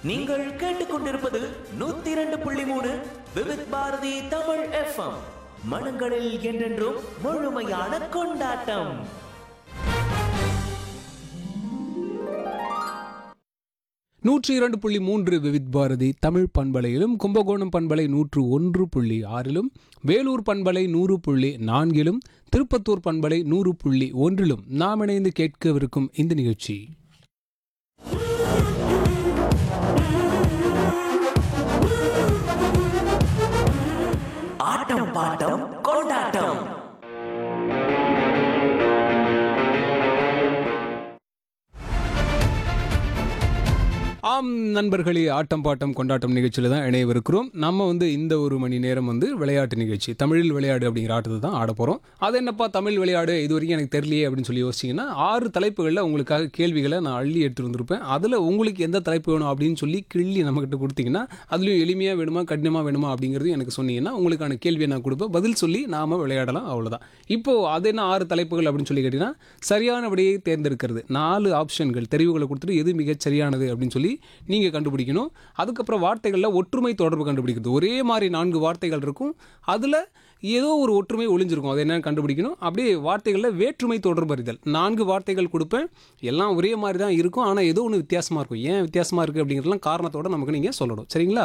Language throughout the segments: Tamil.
நீங்கள் கேட்டுக்கொண்டிருப்பது நூத்தி இரண்டு புள்ளி மூணு விவித் பாரதி தமிழ் எஃப்எம் மனங்களில் என்றென்றும் முழுமையான கொண்டாட்டம் நூற்றி இரண்டு புள்ளி மூன்று விவித் பாரதி தமிழ் பண்பலையிலும் கும்பகோணம் பண்பலை நூற்று ஒன்று புள்ளி ஆறிலும் வேலூர் பண்பலை நூறு புள்ளி நான்கிலும் திருப்பத்தூர் பண்பலை நூறு புள்ளி ஒன்றிலும் நாம் இணைந்து கேட்கவிருக்கும் இந்த நிகழ்ச்சி ஆட்டம் பாட்டம் கொண்டாட்டம் ஆம் நண்பர்களே ஆட்டம் பாட்டம் கொண்டாட்டம் நிகழ்ச்சியில் தான் இணையவிருக்கிறோம் நம்ம வந்து இந்த ஒரு மணி நேரம் வந்து விளையாட்டு நிகழ்ச்சி தமிழில் விளையாடு அப்படிங்கிற ஆட்டத்தை தான் ஆட போகிறோம் அது என்னப்பா தமிழ் விளையாடு இது வரைக்கும் எனக்கு தெரியலையே அப்படின்னு சொல்லி யோசிச்சிங்கன்னா ஆறு தலைப்புகளில் உங்களுக்காக கேள்விகளை நான் அள்ளி எடுத்துட்டு வந்திருப்பேன் அதில் உங்களுக்கு எந்த தலைப்பு வேணும் அப்படின்னு சொல்லி கிள்ளி நம்மக்கிட்ட கொடுத்தீங்கன்னா அதுலேயும் எளிமையாக வேணுமா கடினமாக வேணுமா அப்படிங்கிறது எனக்கு சொன்னீங்கன்னா உங்களுக்கான கேள்வியை நான் கொடுப்பேன் பதில் சொல்லி நாம் விளையாடலாம் அவ்வளோதான் இப்போது அது என்ன ஆறு தலைப்புகள் அப்படின்னு சொல்லி கேட்டிங்கன்னா சரியான விடையை தேர்ந்தெடுக்கிறது நாலு ஆப்ஷன்கள் தெரிவுகளை கொடுத்துட்டு எது மிகச் சரியானது அப்படின்னு சொல்லி நீங்கள் கண்டுபிடிக்கணும் அதுக்கப்புறம் வார்த்தைகளில் ஒற்றுமை தொடர்பு கண்டுபிடிக்கிறது ஒரே மாதிரி நான்கு வார்த்தைகள் இருக்கும் அதில் ஏதோ ஒரு ஒற்றுமை ஒளிஞ்சிருக்கும் அது என்னன்னு கண்டுபிடிக்கணும் அப்படியே வார்த்தைகளில் வேற்றுமை தொடர்பு அறிதல் நான்கு வார்த்தைகள் கொடுப்பேன் எல்லாம் ஒரே மாதிரி தான் இருக்கும் ஆனால் ஏதோ ஒன்று வித்தியாசமாக இருக்கும் ஏன் வித்தியாசமாக இருக்குது அப்படிங்கிறதுலாம் காரணத்தோட நமக்கு நீங்கள் சொல்லணும் சரிங்களா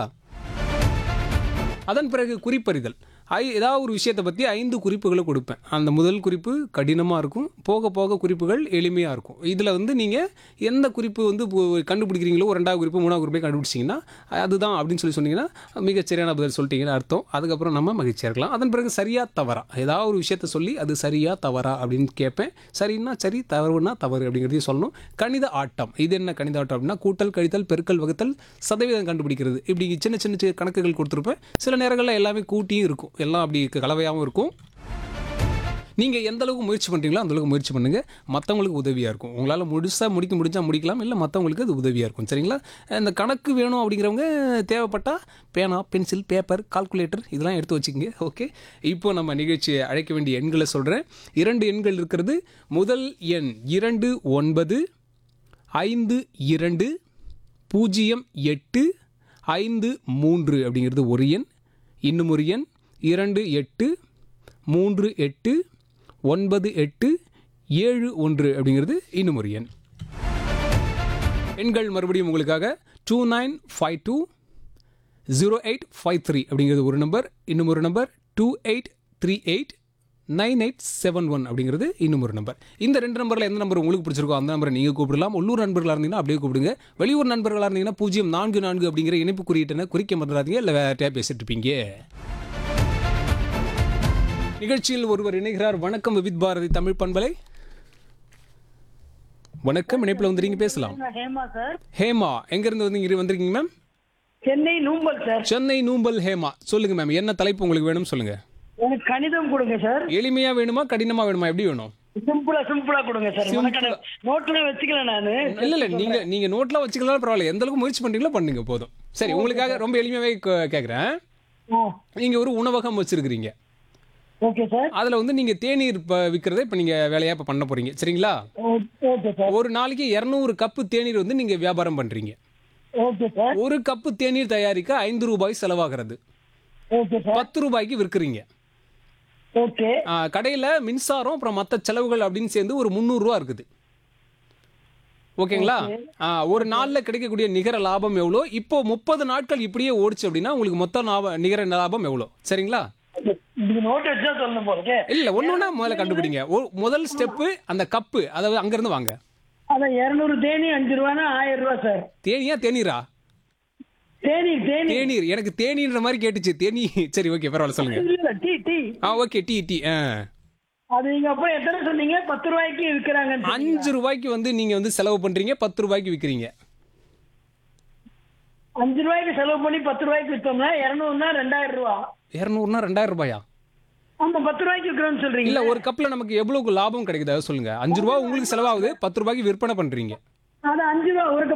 அதன் பிறகு குறிப்பறிதல் ஐ ஏதாவது ஒரு விஷயத்தை பற்றி ஐந்து குறிப்புகளை கொடுப்பேன் அந்த முதல் குறிப்பு கடினமாக இருக்கும் போக போக குறிப்புகள் எளிமையாக இருக்கும் இதில் வந்து நீங்கள் எந்த குறிப்பு வந்து இப்போ கண்டுபிடிக்கிறீங்களோ ஒரு ரெண்டாவது குறிப்பு மூணாவது குறிப்பை கண்டுபிடிச்சிங்கன்னா அதுதான் அப்படின்னு சொல்லி சொன்னீங்கன்னா மிகச் சரியான பதில் சொல்லிட்டீங்கன்னு அர்த்தம் அதுக்கப்புறம் நம்ம மகிழ்ச்சியாக இருக்கலாம் அதன் பிறகு சரியா தவறா ஏதாவது ஒரு விஷயத்தை சொல்லி அது சரியா தவறா அப்படின்னு கேட்பேன் சரின்னா சரி தவறுனா தவறு அப்படிங்கிறதையும் சொல்லணும் கணித ஆட்டம் இது என்ன கணித ஆட்டம் அப்படின்னா கூட்டல் கழித்தல் பெருக்கல் வகுத்தல் சதவீதம் கண்டுபிடிக்கிறது இப்படி சின்ன சின்ன சின்ன கணக்குகள் கொடுத்துருப்பேன் சில நேரங்களில் எல்லாமே கூட்டியும் இருக்கும் எல்லாம் அப்படி கலவையாகவும் இருக்கும் நீங்கள் எந்த அளவுக்கு முயற்சி பண்ணுறீங்களோ அந்த அளவுக்கு முயற்சி பண்ணுங்கள் மற்றவங்களுக்கு உதவியாக இருக்கும் உங்களால் முழுசாக முடிக்க முடிஞ்சா முடிக்கலாம் இல்லை மற்றவங்களுக்கு அது உதவியாக இருக்கும் சரிங்களா இந்த கணக்கு வேணும் அப்படிங்கிறவங்க தேவைப்பட்டால் பேனா பென்சில் பேப்பர் கால்குலேட்டர் இதெல்லாம் எடுத்து வச்சுக்கோங்க ஓகே இப்போ நம்ம நிகழ்ச்சியை அழைக்க வேண்டிய எண்களை சொல்கிறேன் இரண்டு எண்கள் இருக்கிறது முதல் எண் இரண்டு ஒன்பது ஐந்து இரண்டு பூஜ்ஜியம் எட்டு ஐந்து மூன்று அப்படிங்கிறது ஒரு எண் இன்னும் ஒரு எண் இரண்டு எட்டு மூன்று எட்டு ஒன்பது எட்டு ஏழு ஒன்று அப்படிங்கிறது இன்னும் ஒரு எண் எண்கள் மறுபடியும் உங்களுக்காக two nine five two zero eight five three அப்படிங்கிறது ஒரு நம்பர் இன்னும் ஒரு number two eight three eight nine eight seven one அப்படிங்கிறது இன்னும் ஒரு நம்பர் இந்த ரெண்டு நம்பரில் எந்த நம்பர் உங்களுக்கு பிடிச்சிருக்கோ அந்த நம்பரை நீங்கள் கூப்பிடலாம் உள்ளூர் நண்பர்களாக இருந்தீங்கன்னா அப்படியே கூப்பிடுங்க வெளியூர் நண்பர்களாக இருந்தீங்கன்னா பூஜ்ஜியம் நான்கு நான்கு அப்படிங்கிற இணைப்பு குறியீட்டனை குறிக்க மறந்துடாதீங்க இல்லை வேற பேசிட்டு இருப்பீங்க நிகழ்ச்சியில் ஒருவர் இணைகிறார் வணக்கம் விவித் பாரதி தமிழ் பண்பலை வணக்கம் இணைப்பில் வந்துறீங்க பேசலாம் நான் ஹேமா சார் ஹேமா எங்கேருந்து வந்து இங்கே வந்திருக்கீங்க மேம் சென்னை நூம்பல் சார் சென்னை நூம்பல் ஹேமா சொல்லுங்க மேம் என்ன தலைப்பு உங்களுக்கு வேணும் சொல்லுங்க எனக்கு கணிதம் கொடுங்க சார் எளிமையா வேணுமா கடினமா வேணுமா எப்படி வேணும் சிம்பிளா சிம்பிளா கொடுங்க சார் Simple ஆ. நோட்ல வச்சுக்கல நானு இல்ல இல்ல நீங்க நீங்க நோட்ல வச்சுக்கலாம் பரவாயில்ல எந்த அளவுக்கு முயற்சி பண்றீங்களோ பண்ணுங்க போதும் சரி உங்களுக்காக ரொம்ப எளிமையாவே கே- கேக்குறேன் நீங்க ஒரு உணவகம் வச்சிருக்கிறீங்க ஓகே சார் அதுல வந்து நீங்க தேநீர் இப்ப விற்கிறத இப்ப நீங்க வேலையா இப்ப பண்ண போறீங்க சரிங்களா ஓகே சார் ஒரு நாளைக்கு இருநூறு கப்பு தேநீர் வந்து நீங்க வியாபாரம் பண்றீங்க ஓகே சார் ஒரு கப்பு தேநீர் தயாரிக்க ஐந்து ரூபாய் செலவாகிறது ஓகே சார் பத்து ரூபாய்க்கு விற்கிறீங்க ஓகே ஆ, கடையில மின்சாரம் அப்புறம் மற்ற செலவுகள் அப்படின்னு சேர்ந்து ஒரு முந்நூறுரூவா இருக்குது ஓகேங்களா ஆ, ஒரு நாள்ல கிடைக்கக்கூடிய நிகர லாபம் எவ்வளோ இப்போ முப்பது நாட்கள் இப்படியே ஓடிச்சு அப்படின்னா உங்களுக்கு மொத்த லாபம் நிகர லாபம் எவ்வளோ சரிங்களா இது நோட் வச்சு தான் சொல்லணும் போறேன் இல்ல ஒன்னொன்னா முதல்ல கண்டுபிடிங்க ஒ- முதல் ஸ்டெப்பு அந்த கப்பு அதாவது அங்கிருந்து வாங்க அதான் இருநூறு தேனி அஞ்சு ரூபானா ஆயிரம் ரூபா சார் தேனியா தேநீரா தேனி தேனி தேநீர் எனக்கு தேநீர்ன்ற மாதிரி கேட்டுச்சு தேனி சரி ஓகே பரவாயில்ல சொல்லுங்க இல்ல இல்ல டீ டீ ஆ ஓகே டீ டீ ஆ அது நீங்க அப்புறம் எத்தனை சொன்னீங்க பத்து ரூபாய்க்கு விற்கிறாங்க அஞ்சு ரூபாய்க்கு வந்து நீங்க வந்து செலவு பண்றீங்க பத்து ரூபாய்க்கு விற்கிறீங்க அஞ்சு ரூபாய்க்கு செலவு பண்ணி பத்து ரூபாய்க்கு வித்தோம்னா இருநூறுனா ரெண்டாயிரம் ரூபா இரநூறுனா ரெண்டாயிரம் ரூபாயா ஆமா பத்து ரூபாய்க்கு விற்கிறோம்னு சொல்றீங்க இல்ல ஒரு கப்ல நமக்கு எவ்வளவு லாபம் கிடைக்குது அதை சொல்லுங்க அஞ்சு ரூபா உங்களுக்கு செலவாகுது பத்து ரூபாய்க்கு விற்பனை பண்றீங்க அது அஞ்சு ரூபா ஒரு